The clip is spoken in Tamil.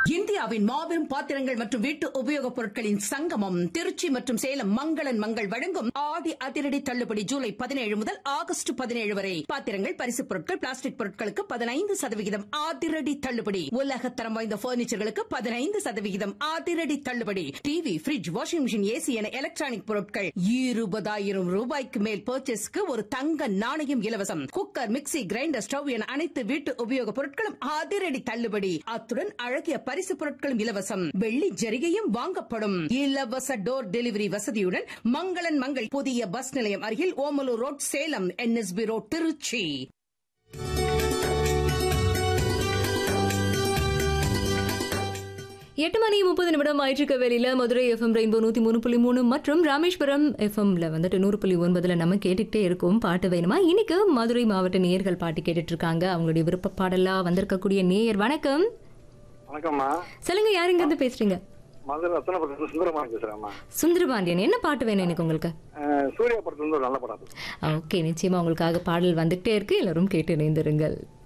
இந்தியாவின் மாபெரும் பாத்திரங்கள் மற்றும் வீட்டு உபயோகப் பொருட்களின் சங்கமம் திருச்சி மற்றும் சேலம் மங்களன் மங்கள் வழங்கும் ஆடி அதிரடி தள்ளுபடி ஜூலை பதினேழு முதல் ஆகஸ்ட் பதினேழு வரை பாத்திரங்கள் பரிசுப் பொருட்கள் பிளாஸ்டிக் பொருட்களுக்கு பதினைந்து சதவிகிதம் அதிரடி தள்ளுபடி உலகத்தரம் வாய்ந்த பர்னிச்சர்களுக்கு பதினைந்து சதவிகிதம் அதிரடி தள்ளுபடி TV fridge washing machine AC என எலக்ட்ரானிக் பொருட்கள் இருபதாயிரம் ரூபாய்க்கு மேல் பர்ச்சேஸ்க்கு ஒரு தங்க நாணயம் இலவசம் குக்கர் மிக்ஸி கிரைண்டர் ஸ்டவ் என அனைத்து வீட்டு உபயோகப் பொருட்களும் அதிரடி தள்ளுபடி அத்துடன் அழகிய பரிசு பொருட்களும் இலவசம் வெள்ளி ஜரிகையும் வாங்கப்படும் இலவச டோர் டெலிவரி வசதியுடன் மங்களன் மங்கள் புதிய பஸ் நிலையம் அருகில் Omalur road Salem NSB road Trichy எட்டு மணி முப்பது நிமிடம் ஆயிற்றுக்க வேலையில் மதுரை எஃப்எம் ரெயின்போ நூற்றி மூணு புள்ளி மூணு மற்றும் ராமேஸ்வரம் எஃப்எம்ல வந்துட்டு நூறு புள்ளி ஒன்பதுல நம்ம கேட்டுக்கிட்டே இருக்கோம் பாட்டு வேணுமா இன்னைக்கு மதுரை மாவட்ட நேயர்கள் பாட்டு கேட்டுட்டு இருக்காங்க அவங்களுடைய விருப்ப பாடலா வந்திருக்கக்கூடிய நேயர் வணக்கம் வணக்கம்மா சொல்லுங்க யார் இங்க இருந்து பேசுறீங்க மதுரை ரத்னபுரத்துல சுந்தரமான் பேசுறேம்மா சுந்தரபாண்டியன் என்ன பாட்டு வேணும் எனக்கு உங்களுக்கு அஹ் சூர்யா படத்துல இருந்து ஒரு நல்ல படம் ஓகே நிச்சயமா உங்களுக்காக பாடல் வந்துகிட்டே இருக்கு எல்லாரும் கேட்டு இணைந்திருங்கள்